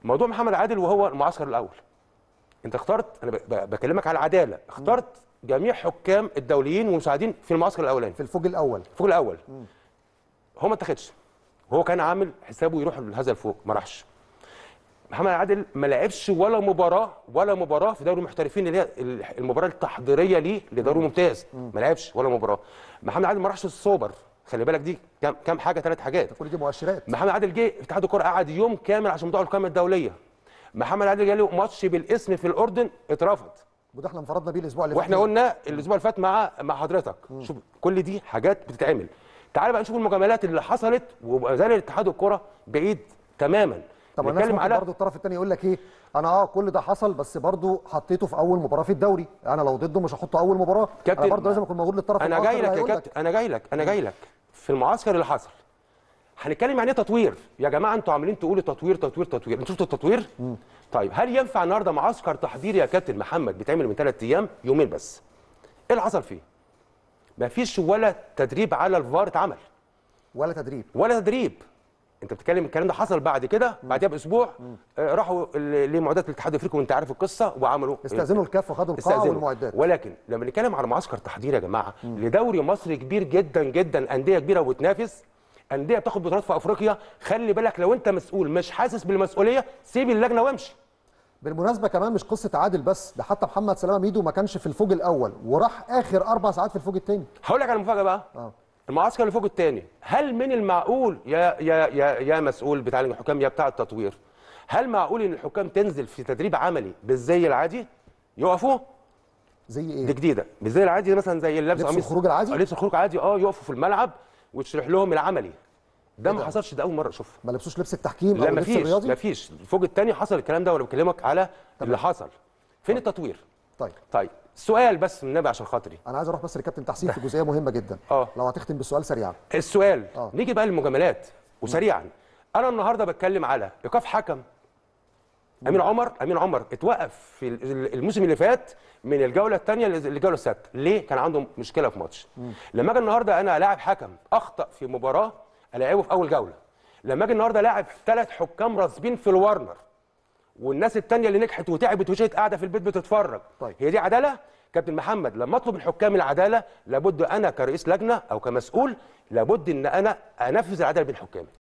موضوع محمد عادل وهو المعسكر الاول انت اخترت انا ب- ب- بكلمك على العداله اخترت جميع حكام الدوليين والمساعدين في المعسكر الاولاني في الفوج الاول الفوق الاول هو ما اتخذش هو كان عامل حسابه يروح لهذا الفوق ما راحش محمد عادل ما لعبش ولا مباراه ولا مباراه في دوري المحترفين اللي هي المباراه التحضيريه ليه لدوري ممتاز ما لعبش ولا مباراه محمد عادل ما راحش السوبر خلي بالك دي كام كام حاجه ثلاث حاجات كل دي مؤشرات محمد عادل جه اتحاد الكره قعد يوم كامل عشان موضوع القائمه الدوليه محمد عادل جاله ماتش بالاسم في الاردن اترفض وده احنا انفردنا بيه الاسبوع اللي واحنا فات. قلنا الاسبوع اللي فات مع مع حضرتك شوف كل دي حاجات بتتعمل تعال بقى نشوف المجاملات اللي حصلت وما زال اتحاد الكره بعيد تماما طب الناس نتكلم ممكن على برضه الطرف الثاني يقول لك ايه انا اه كل ده حصل بس برضه حطيته في اول مباراه في الدوري انا لو ضده مش هحطه اول مباراه كابتن، انا برضه لازم اكون موجود للطرف انا الآخر جاي اللي لك يا هيقول كابتن انا جاي لك انا جاي لك في المعسكر اللي حصل هنتكلم عن ايه تطوير يا جماعه انتوا عاملين تقولوا تطوير تطوير تطوير انتوا شفتوا التطوير طيب هل ينفع النهارده معسكر تحضيري يا كابتن محمد بيتعمل من ثلاث ايام يومين بس ايه اللي حصل فيه مفيش ولا تدريب على الفار اتعمل ولا تدريب ولا تدريب انت بتتكلم الكلام ده حصل بعد كده بعدها باسبوع آه، راحوا ل- لمعدات الاتحاد الافريقي وانت عارف القصه وعملوا استاذنوا الكاف وخدوا القاعه استأذنوا. والمعدات ولكن لما نتكلم على معسكر تحضير يا جماعه لدوري مصر كبير جدا جدا انديه كبيره وبتنافس انديه بتاخد بطولات في افريقيا خلي بالك لو انت مسؤول مش حاسس بالمسؤوليه سيب اللجنه وامشي بالمناسبه كمان مش قصه عادل بس ده حتى محمد سلامه ميدو ما كانش في الفوج الاول وراح اخر اربع ساعات في الفوج الثاني هقول لك على المفاجاه بقى اه المعسكر اللي فوق الثاني هل من المعقول يا يا يا يا مسؤول بتاع الحكام يا بتاع التطوير هل معقول ان الحكام تنزل في تدريب عملي بالزي العادي يقفوا زي دي ايه جديده مش زي العادي مثلا زي اللبس لبس قميص الخروج العادي؟ آه، لبس الخروج عادي اه يقفوا في الملعب وتشرح لهم العملي ده ما حصلش ده اول مره اشوفها ما لبسوش لبس التحكيم لا او اللبس مفيش الرياضي مفيش الفوق الثاني حصل الكلام ده وانا بكلمك على اللي حصل فين التطوير طيب طيب سؤال بس من النبي عشان خاطري انا عايز اروح بس لكابتن تحسين في جزئيه مهمه جدا آه. لو هتختم بالسؤال سريعا السؤال آه. نيجي بقى للمجاملات وسريعا انا النهارده بتكلم على ايقاف حكم امين عمر امين عمر اتوقف في ال- الموسم اللي فات من الجوله الثانيه للجوله السادسه ليه كان عنده مشكله في ماتش لما اجي النهارده انا الاعب حكم اخطا في مباراه الاعبه في اول جوله لما اجي النهارده لاعب ثلاث حكام راسبين في الورنر والناس التانية اللي نجحت وتعبت وشيت قاعده في البيت بتتفرج طيب. هي دي عداله كابتن محمد لما اطلب من حكام العداله لابد انا كرئيس لجنه او كمسؤول لابد ان انا انفذ العداله بين حكامي